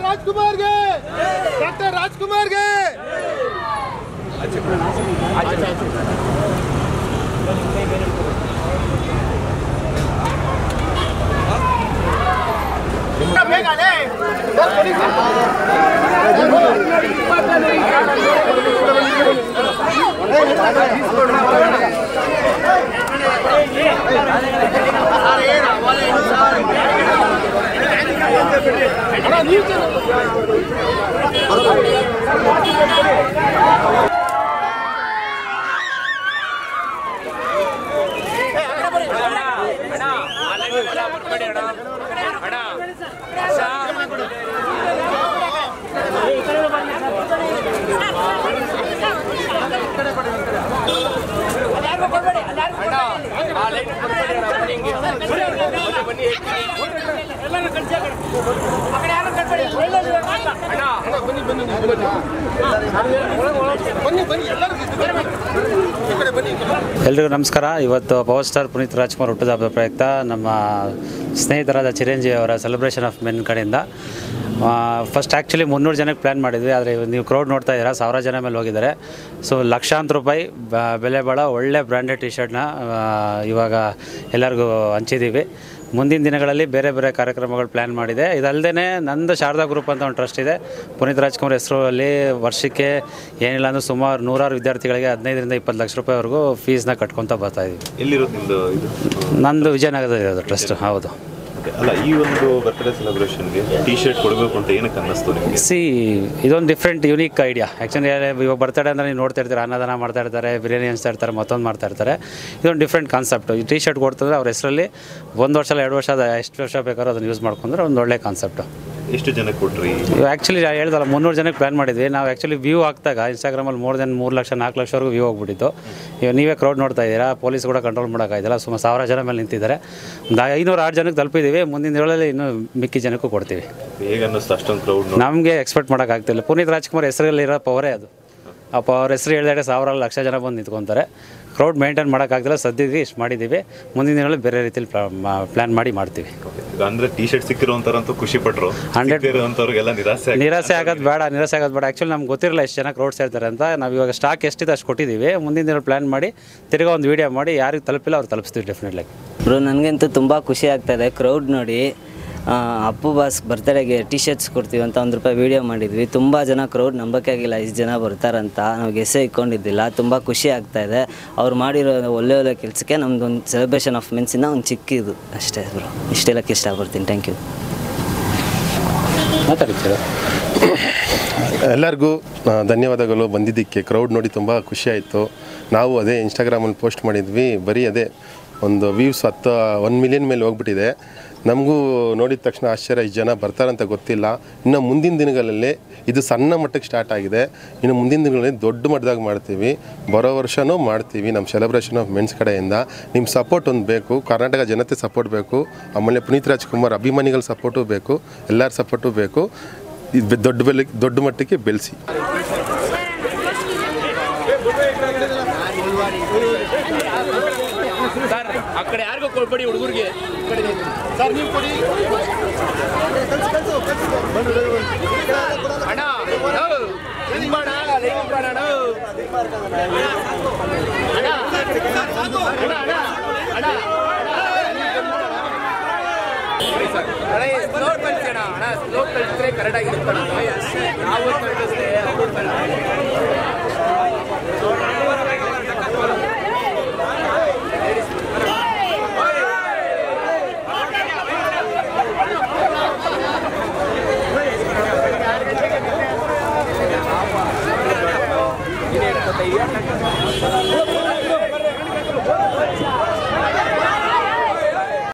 ರಾಜ್ಕುಮಾರ್ಗೆ doctor ರಾಜ್ಕುಮಾರ್ಗೆ ಬನ್ನಿ ಬನ್ನಿ ಎಲ್ಲರೂ ಈ ಕಡೆ ಬನ್ನಿ ಎಲ್ರಿಗೂ ನಮಸ್ಕಾರ ಇವತ್ತು ಪವರ್ ಸ್ಟಾರ್ ಪುನೀತ್ ರಾಜ್ಕುಮಾರ್ ಹುಟ್ಟುಹಬ್ಬದ ಪ್ರಯುಕ್ತ ನಮ್ಮ ಸ್ನೇಹಿತರಾದ ಚಿರಂಜೀವಿ ಅವರ ಸೆಲೆಬ್ರೇಷನ್ ಆಫ್ ಮೆನ್ ಕಡೆಯಿಂದ ಫಸ್ಟ್ ಆ್ಯಕ್ಚುಲಿ ಮುನ್ನೂರು ಜನಕ್ಕೆ ಪ್ಲ್ಯಾನ್ ಮಾಡಿದ್ವಿ ಆದರೆ ನೀವು ಕ್ರೌಡ್ ನೋಡ್ತಾ ಇದ್ದೀರಾ ಸಾವಿರ ಜನ ಮೇಲೆ ಹೋಗಿದ್ದಾರೆ ಸೊ ಲಕ್ಷಾಂತರ ರೂಪಾಯಿ ಬ- ಬೆಲೆ ಬಾಳೋ ಒಳ್ಳೆ ಬ್ರ್ಯಾಂಡೆಡ್ ಟಿ ಶರ್ಟ್ನ ಇವಾಗ ಎಲ್ಲರಿಗೂ ಹಂಚಿದ್ದೀವಿ ಮುಂದಿನ ದಿನಗಳಲ್ಲಿ ಬೇರೆ ಬೇರೆ ಕಾರ್ಯಕ್ರಮಗಳು ಪ್ಲ್ಯಾನ್ ಮಾಡಿದೆ ಇದಲ್ಲದೆ ನಂದು ಶಾರದಾ ಗ್ರೂಪ್ ಅಂತ ಒಂದು ಟ್ರಸ್ಟ್ ಇದೆ ಪುನೀತ್ ರಾಜ್ಕುಮಾರ್ ಹೆಸರಲ್ಲಿ ವರ್ಷಕ್ಕೆ ಏನಿಲ್ಲ ಅಂದ್ರೆ ಸುಮಾರು ನೂರಾರು ವಿದ್ಯಾರ್ಥಿಗಳಿಗೆ ಹದಿನೈದರಿಂದ ಇಪ್ಪತ್ತು ಲಕ್ಷ ರೂಪಾಯಿವರೆಗೂ ಫೀಸ್ನ ಕಟ್ಕೊತ ಬರ್ತಾ ಇದ್ದೀವಿ ಎಲ್ಲಿರೋದು ನಿಮ್ದು ಇದು ನಂದು ವಿಜಯನಗರದ ಇರೋದು ಟ್ರಸ್ಟ್ ಹೌದು Okay, ಅಲ್ಲ ಈ ಒಂದು ಬರ್ತ್ಡೇ ಸೆಲೆಬ್ರೇಷನ್ಗೆ ಟಿ ಶರ್ಟ್ ಕೊಡಬೇಕು ಅಂತ ಏನಕ್ಕೆ ಅನ್ನಿಸ್ತು ನಿಮಗೆ ಸಿ ಇದೊಂದು ಡಿಫ್ರೆಂಟ್ ಯುನೀಕ್ ಐಡಿಯಾ ಆ್ಯಕ್ಚುಲಿ ಇವಾಗ ಬರ್ತಡೇ ಅಂದರೆ ನೀವು ನೋಡ್ತಾ ಇರ್ತೀರ ಅನ್ನದಾನ ಮಾಡ್ತಾ ಇರ್ತಾರೆ ಬಿರಿಯಾನಿ ಹಂಚ್ತಾ ಇರ್ತಾರೆ ಮತ್ತೊಂದು ಮಾಡ್ತಾ ಇರ್ತಾರೆ ಇದೊಂದು ಡಿಫ್ರೆಂಟ್ ಕಾನ್ಸೆಪ್ಟ್ ಈ ಟಿ ಶರ್ಟ್ ಕೊಡ್ತಂದ್ರೆ ಅವ್ರ ಹೆಸರಲ್ಲಿ ಒಂದು ವರ್ಷ ಎರಡು ವರ್ಷ ಅದ ಎಷ್ಟು ವರ್ಷ ಬೇಕಾದ್ರೂ ಅದನ್ನು ಯೂಸ್ ಮಾಡ್ಕೊಂಡ್ರೆ ಒಂದು ಒಳ್ಳೆ ಕಾನ್ಸೆಪ್ಟು ಎಷ್ಟು ಜನಕ್ಕೆ ಕೊಟ್ರಿ ಆ್ಯಕ್ಚುಲಿ ಹೇಳ್ದಲ್ಲ ಮುನ್ನೂರು ಜನಕ್ಕೆ ಪ್ಲ್ಯಾನ್ ಮಾಡಿದ್ವಿ ನಾವು ಆ್ಯಕ್ಚುಲಿ ವ್ಯೂ ಹಾಕ್ದಾಗ ಇನ್ಸ್ಟಾಗ್ರಾಮಲ್ಲಿ ಮೋರ್ ದೆನ್ ಮೂರು ಲಕ್ಷ ನಾಲ್ಕು ಲಕ್ಷವರೆಗೂ ವ್ಯೂ ಹೋಗ್ಬಿಟ್ಟಿತ್ತು ಇವಾಗ ನೀವೇ ಕ್ರೌಡ್ ನೋಡ್ತಾ ಇದ್ದೀರಾ ಪೊಲೀಸ್ ಕೂಡ ಕಂಟ್ರೋಲ್ ಮಾಡೋಕ್ಕಾಗಿಲ್ಲ ಸುಮಾರು ಸಾವಿರ ಜನ ಮೇಲೆ ನಿಂತಿದ್ದಾರೆ ಒಂದು ಐನೂರು ಆರು ಜನಕ್ಕೆ ತಲುಪಿದ್ದೀವಿ ಮುಂದಿನ ದಿನಗಳಲ್ಲಿ ಇನ್ನೂ ಮಿಕ್ಕಿ ಜನಕ್ಕೂ ಕೊಡ್ತೀವಿ ಹೇಗೆ ಅನ್ನಿಸ್ತು ಅಷ್ಟೊಂದು ಕ್ರೌಡ್ ನಮಗೆ ಎಕ್ಸ್ಪೆಕ್ಟ್ ಮಾಡೋಕ್ಕಾಗ್ತಿಲ್ಲ ಪುನೀತ್ ರಾಜ್ಕುಮಾರ್ ಹೆಸರಲ್ಲಿರೋ ಪವರೇ ಅದು ಆ ಅವ್ರ ಹೆಸರು ಹೇಳಿದ್ರೆ ಸಾವಿರ ಲಕ್ಷ ಜನ ಬಂದು ನಿಂತ್ಕೊತಾರೆ ಕ್ರೌಡ್ ಮೇಂಟೈನ್ ಮಾಡೋಕ್ಕಾಗ್ತಿಲ್ಲ ಸದ್ಯಕ್ಕೆ ಇಷ್ಟು ಮಾಡಿದ್ದೀವಿ ಮುಂದಿನ ದಿನಗಳಲ್ಲಿ ಬೇರೆ ರೀತಿಲಿ ಪ್ಲ್ಯಾನ್ ಮಾಡಿ ಮಾಡ್ತೀವಿ ಈಗ ಅಂದ್ರೆ ಟಿ ಶರ್ಟ್ ಸಿಕ್ಕಿರೋಂಥವ್ರಂತೂ ಖುಷಿ ಪಟ್ರು Hundred- ಸಿಕ್ಕಿರೋಂಥವ್ರಿಗೆಲ್ಲ ನಿರಾಸೆ ಆಗಿ ನಿರಾಸೆ ಆಗೋದು ಬೇಡ ನಿರಾಸೆ ಆಗೋದು ಬೇಡ ಆ್ಯಕ್ಚುಲಿ ನಮ್ಗೆ ಗೊತ್ತಿರಲ್ಲ ಎಷ್ಟು ಜನ ಕ್ರೌಡ್ಸ್ ಹೇಳ್ತಾರೆ ಅಂತ ನಾವು ಇವಾಗ ಸ್ಟಾಕ್ ಎಷ್ಟಿದೆ ಅಷ್ಟು ಕೊಟ್ಟಿದ್ದೀವಿ ಮುಂದಿನ ದಿನ ಪ್ಲ್ಯಾನ್ ಮಾಡಿ ತಿರ್ಗಾ ಒಂದು ವೀಡಿಯೋ ಮಾಡಿ ಯಾರಿಗೆ ತಲುಪಿಲ್ಲ ಅವ್ರು ತಲುಪಿಸ್ತೀವಿ ಡೆಫಿನೆಟ್ಲಿ ಬ್ರೋ ನನಗಂತೂ ತುಂಬ ಖುಷಿ ಆಗ್ತಾಯಿದೆ ಕ್ರೌಡ್ ನೋಡಿ ಆ, ಅಪ್ಪು ಬಾಸ್ ಬರ್ತಡೆಗೆ ಟಿ ಶರ್ಟ್ಸ್ ಕೊಡ್ತೀವಿ ಅಂತ ಒಂದು ರೂಪಾಯಿ ವೀಡಿಯೋ ಮಾಡಿದ್ವಿ ತುಂಬ ಜನ ಕ್ರೌಡ್ ನಂಬಕ್ಕೆ ಆಗಿಲ್ಲ ಇಷ್ಟು ಜನ ಬರ್ತಾರಂತ ನಾವು ಗೆಸೆ ಇಟ್ಕೊಂಡಿದ್ದಿಲ್ಲ ತುಂಬ ಖುಷಿ ಆಗ್ತಾಯಿದೆ ಅವ್ರು ಮಾಡಿರೋ ಒಳ್ಳೆ ಒಳ್ಳೆ ಕೆಲಸಕ್ಕೆ ನಮ್ದೊಂದು ಸೆಲೆಬ್ರೇಷನ್ ಆಫ್ ಮೆನ್ಸಿನ ಒಂದು ಚಿಕ್ಕಿದು ಅಷ್ಟೇ ಬ್ರೋ ಇಷ್ಟೆಲ್ಲಕ್ಕೆ ಇಷ್ಟಪಡ್ತೀನಿ ಥ್ಯಾಂಕ್ ಯು ಮಾತಾಡ್ತೀರಾ ಎಲ್ಲರಿಗೂ ಆ, ಧನ್ಯವಾದಗಳು ಬಂದಿದ್ದಕ್ಕೆ ಕ್ರೌಡ್ ನೋಡಿ ತುಂಬ ಖುಷಿ ಆಯಿತು ನಾವು ಅದೇ ಇನ್ಸ್ಟಾಗ್ರಾಮಲ್ಲಿ ಪೋಸ್ಟ್ ಮಾಡಿದ್ವಿ ಬರೀ ಅದೇ ಒಂದು ವ್ಯೂಸ್ ಹತ್ತು ಒನ್ ಮಿಲಿಯನ್ ಮೇಲೆ ಹೋಗ್ಬಿಟ್ಟಿದೆ ನಮಗೂ ನೋಡಿದ ತಕ್ಷಣ ಆಶ್ಚರ್ಯ ಇಷ್ಟು ಜನ ಬರ್ತಾರಂತ ಗೊತ್ತಿಲ್ಲ ಇನ್ನು ಮುಂದಿನ ದಿನಗಳಲ್ಲಿ ಇದು ಸಣ್ಣ ಮಟ್ಟಕ್ಕೆ ಸ್ಟಾರ್ಟ್ ಆಗಿದೆ ಇನ್ನು ಮುಂದಿನ ದಿನಗಳಲ್ಲಿ ದೊಡ್ಡ ಮಟ್ಟದಾಗ ಮಾಡ್ತೀವಿ ಬರೋ ವರ್ಷವೂ ಮಾಡ್ತೀವಿ ನಮ್ಮ ಸೆಲೆಬ್ರೇಷನ್ ಆಫ್ ಮೆನ್ಸ್ ಕಡೆಯಿಂದ ನಿಮ್ಮ ಸಪೋರ್ಟ್ ಒಂದು ಬೇಕು ಕರ್ನಾಟಕ ಜನತೆ ಸಪೋರ್ಟ್ ಬೇಕು ಆಮೇಲೆ ಪುನೀತ್ ರಾಜ್ಕುಮಾರ್ ಅಭಿಮಾನಿಗಳ ಸಪೋರ್ಟು ಬೇಕು ಎಲ್ಲರ ಸಪೋರ್ಟು ಬೇಕು ಇದು ದೊಡ್ಡ ಬೆಲೆ ದೊಡ್ಡ ಮಟ್ಟಕ್ಕೆ ಬೆಳೆಸಿ ಸರ್ ನೀವು ಕೊಡಿ ಅಣ್ಣ ಹಿಂಗ್ ಮಾಡ ಹಿಂಗ್ ಮಾಡ ಅಣ್ಣ. ಅಣ್ಣ, ಅಣ್ಣ, ಅಣ್ಣ, ಅಣ್ಣ. ಅಣ್ಣ, ಈ slow ಕಳ್ಸಿ ಅಣ್ಣ. ಅಣ್ಣ, slow ಕಳ್ಸಿದ್ರೆ correct ಆಗಿರುತ್ತೆ ಅಣ್ಣ. ನಾವು ಕಳ್ಸಿದ್ರೆ ಅವ್ರು ಕಳ್ಸಿದ್ರೆ.